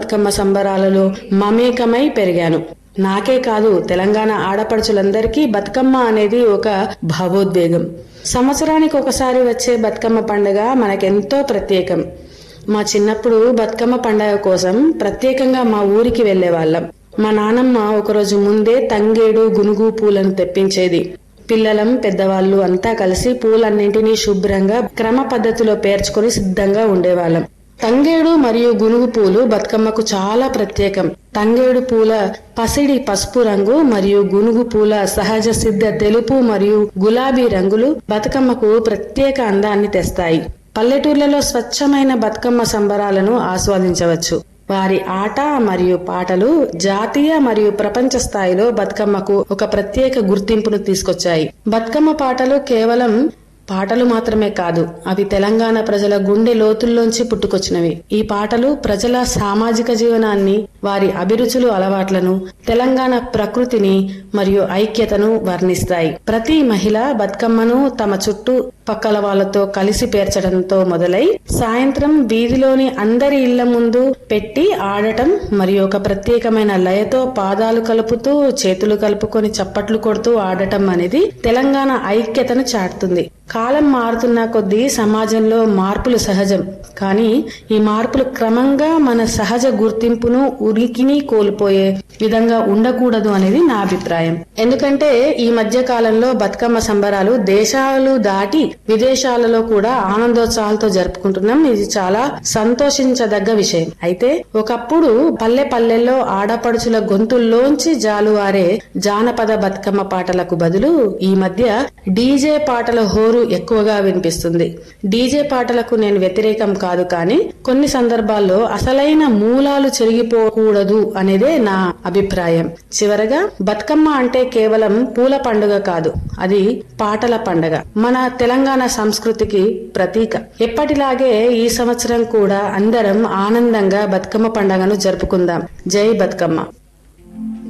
బతుకమ్మ సంబరాలలో మమేకమై పెరిగాను నాకే కాదు తెలంగాణ ఆడపడుచులందరికీ బతుకమ్మ అనేది ఒక భావోద్వేగం సంవత్సరానికి ఒకసారి వచ్చే బతుకమ్మ పండుగ మనకెంతో ప్రత్యేకం మా చిన్నప్పుడు బతుకమ్మ పండగ కోసం ప్రత్యేకంగా మా ఊరికి వెళ్లే వాళ్ళం మా నానమ్మ ఒకరోజు ముందే తంగేడు గునుగు పూలను తెప్పించేది పిల్లలం పెద్దవాళ్ళు అంతా కలిసి పూలన్నింటినీ శుభ్రంగా క్రమ పద్ధతిలో పేర్చుకొని సిద్ధంగా ఉండేవాళ్ళం తంగేడు మరియు గునుగు పూలు బతుకమ్మకు చాలా ప్రత్యేకం తంగేడు పూల పసిడి పసుపు రంగు మరియు గునుగు పూల సహజ సిద్ధ తెలుపు మరియు గులాబీ రంగులు బతుకమ్మకు ప్రత్యేక అందాన్ని తెస్తాయి పల్లెటూర్లలో స్వచ్ఛమైన బతుకమ్మ సంబరాలను ఆస్వాదించవచ్చు వారి ఆట మరియు పాటలు జాతీయ మరియు ప్రపంచ స్థాయిలో బతుకమ్మకు ఒక ప్రత్యేక గుర్తింపును తీసుకొచ్చాయి బతుకమ్మ పాటలు కేవలం పాటలు మాత్రమే కాదు అవి తెలంగాణ ప్రజల గుండె లోతుల్లోంచి పుట్టుకొచ్చినవి ఈ పాటలు ప్రజల సామాజిక జీవనాన్ని వారి అభిరుచులు అలవాట్లను తెలంగాణ ప్రకృతిని మరియు ఐక్యతను వర్ణిస్తాయి ప్రతి మహిళ బతుకమ్మను తమ చుట్టూ పక్కల వాళ్ళతో కలిసి పేర్చడంతో మొదలై సాయంత్రం వీధిలోని అందరి ఇళ్ల ముందు పెట్టి ఆడటం మరియు ఒక ప్రత్యేకమైన లయతో పాదాలు కలుపుతూ చేతులు కలుపుకొని చప్పట్లు కొడుతూ ఆడటం అనేది తెలంగాణ ఐక్యతను చాటుతుంది కాలం మారుతున్న కొద్దీ సమాజంలో మార్పులు సహజం కానీ ఈ మార్పులు క్రమంగా మన సహజ గుర్తింపును ఉనికిని కోల్పోయే విధంగా ఉండకూడదు అనేది నా అభిప్రాయం ఎందుకంటే ఈ మధ్య కాలంలో బతుకమ్మ సంబరాలు దేశాలు దాటి విదేశాలలో కూడా ఆనందోత్సాహాలతో జరుపుకుంటున్నాం ఇది చాలా సంతోషించదగ్గ విషయం అయితే ఒకప్పుడు పల్లె పల్లెల్లో ఆడపడుచుల గొంతుల్లోంచి జాలువారే జానపద బతుకమ్మ పాటలకు బదులు ఈ మధ్య డీజే పాటల హోరు ఎక్కువగా వినిపిస్తుంది డీజే పాటలకు నేను వ్యతిరేకం కాదు కానీ కొన్ని సందర్భాల్లో అసలైన మూలాలు చెరిగిపోకూడదు అనేదే నా అభిప్రాయం చివరగా బతుకమ్మ అంటే కేవలం పూల పండుగ కాదు అది పాటల పండుగ మన తెలంగాణ సంస్కృతికి ప్రతీక ఎప్పటిలాగే ఈ సంవత్సరం కూడా అందరం ఆనందంగా బతుకమ్మ పండుగను జరుపుకుందాం జై బతుకమ్మ